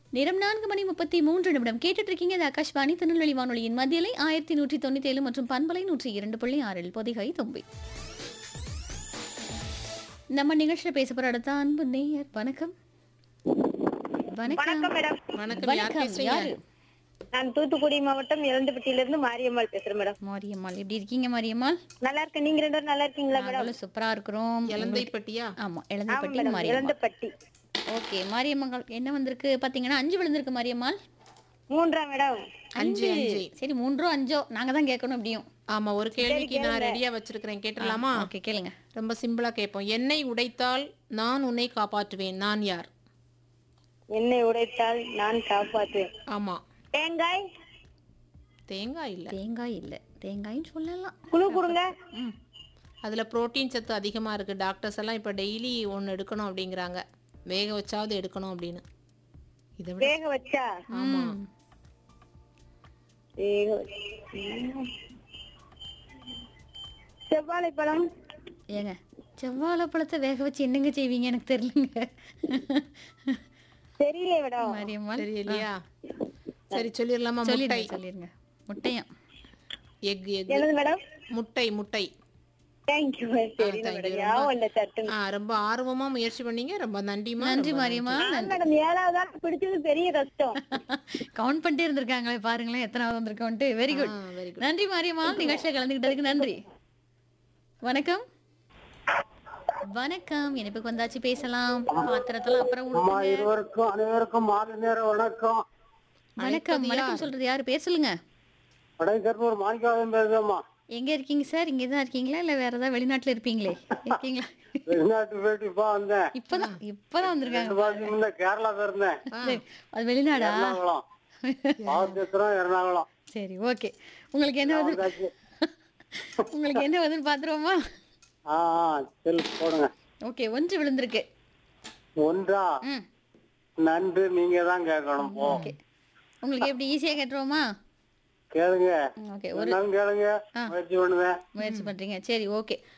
நேரம் நான்கு மணி முப்பத்தி மூன்று நிமிடம் கேட்டுட்டு இருக்கீங்க இது ஆகாஷ்வாணி திருநெல்வேலி வானொலியின் மத்தியலை ஆயிரத்தி நூற்றி தொண்ணூத்தி ஏழு மற்றும் பண்பலை நூற்றி இரண்டு புள்ளி ஆறில் பொதிகை தொம்பி நம்ம நிகழ்ச்சியில் பேச போற அடுத்த அன்பு நேயர் வணக்கம் வணக்கம் வணக்கம் மேடம் வணக்கம் யார் வணக்கம் பேசுறீங்க யாரு நான் தூத்துக்குடி மாவட்டம் இளந்தப்பட்டியில இருந்து மாரியம்மாள் பேசுறேன் மேடம் மாரியம்மாள் எப்படி இருக்கீங்க மாரியம்மாள் நல்லா இருக்கேன் நீங்க ரெண்டு பேரும் நல்லா இருக்கீங்களா மேடம் நாங்களும் சூப்பரா இருக்கிறோம் இலந்தைப்பட்டியா ஆமா ஆமா இளந்தப்பட்டி மேடம் மாரியம்மாள் இளந்தப்பட்டி ஓகே மாரியம்மாள் என்ன வந்திருக்கு பாத்தீங்கன்னா அஞ்சு விழுந்திருக்கு மாரியம்மாள் மூன்றாம் மேடம் அஞ்சு அஞ்சு சரி மூன்றோ அஞ்சோ நாங்க தான் கேட்கணும் எப்படியும் ஆமா ஒரு கேள்விக்கு நான் ரெடியா வச்சிருக்கிறேன் கேட்டுடலாமா ஓகே கேளுங்க ரொம்ப சிம்பிளா கேட்போம் என்னை உடைத்தால் நான் உன்னை காப்பாற்றுவேன் நான் யார் என்னை உடைத்தால் நான் காப்பாற்றுவேன் ஆமா தேங்காய் தேங்காய் இல்ல தேங்காய் இல்ல தேங்காய்னு சொல்லலாம் குழு கொடுங்க ம் அதுல புரோட்டீன் சத்து அதிகமா இருக்கு டாக்டர்ஸ் எல்லாம் இப்ப டெய்லி ஒன்னு எடுக்கணும் அப்படிங்கிறாங்க வேக வச்சாவது எடுக்கணும் அப்படின்னு இதை விட வேக வச்சா ஆமா வேக வச்சா. செவ்வாழை பழம் ஏங்க செவ்வாழை பழத்தை வேக வச்சு என்னங்க செய்வீங்க எனக்கு தெரியலங்க தெரியல மேடம் மாரியம்மாள் தெரியலையா சரி சொல்லிடலாமா முட்டை சொல்லிருங்க சொல்லிருங்க முட்டையா எக் எக் என்னது மேடம் முட்டை முட்டை தேங்க்யூ தெரியல thank மேடம் you. ஞாபகம் இல்ல சட்டு ஆ ரொம்ப ஆர்வமா முயற்சி பண்ணீங்க ரொம்ப நன்றிமா நன்றி ரொம்ப மாரியம்மா மேடம் ஏழாவதா பிடிச்சது பெரிய கஷ்டம் கவுண்ட் பண்ணிட்டே இருந்திருக்காங்களே பாருங்களேன் எத்தனாவது வந்திருக்கோன்ட்டு வெரி குட் வெரி குட் நன்றி மாரியம்மா நிகழ்ச்சியில் கலந்துக்கிட்டதுக்கு நன்றி வணக்கம் வணக்கம் இனிப்புக்கு வந்தாச்சு பேசலாம் பாத்திரத்துல அப்புறம் அம்மா ஊத்துங்க. இருவருக்கும் அனைவருக்கும் மாலை நேர வணக்கம் வணக்கம் வணக்கம் சொல்றது யாரு பேர் சொல்லுங்க வடகர்னூர் மாணிக்காவதம் பேசுதம்மா எங்க இருக்கீங்க சார் இங்க தான் இருக்கீங்களா இல்ல வேற ஏதாவது வெளிநாட்டுல இருப்பீங்களே இருக்கீங்களா வெளிநாட்டு போயிட்டு இப்போ வந்தேன் இப்பதான் இப்பதான் வந்திருக்காங்க ரெண்டு மாசத்துக்கு முன்ன கேரளா போயிருந்தேன் சரி, அது வெளிநாடா எர்ணாகுளம் பாவச்சத்திரம் எர்ணாகுளம் சரி ஓகே உங்களுக்கு என்ன வந்து வந்தாச்சு. உங்களுக்கு என்ன வந்துன்னு பாத்துருவோமா ஆ ஆ, சரி போடுங்க ஓகே ஒன்று விழுந்திருக்கு ஒன்றா ம் நன்று நீங்க தான் கேட்கணும் போ ஓகே உங்களுக்கு எப்படி ஈஸியா கேட்டுருவோமா கேளுங்க ஓகே ஒரு இருந்தாலும் கேளுங்க முயற்சி பண்ணுவேன் முயற்சி பண்றீங்க சரி ஓகே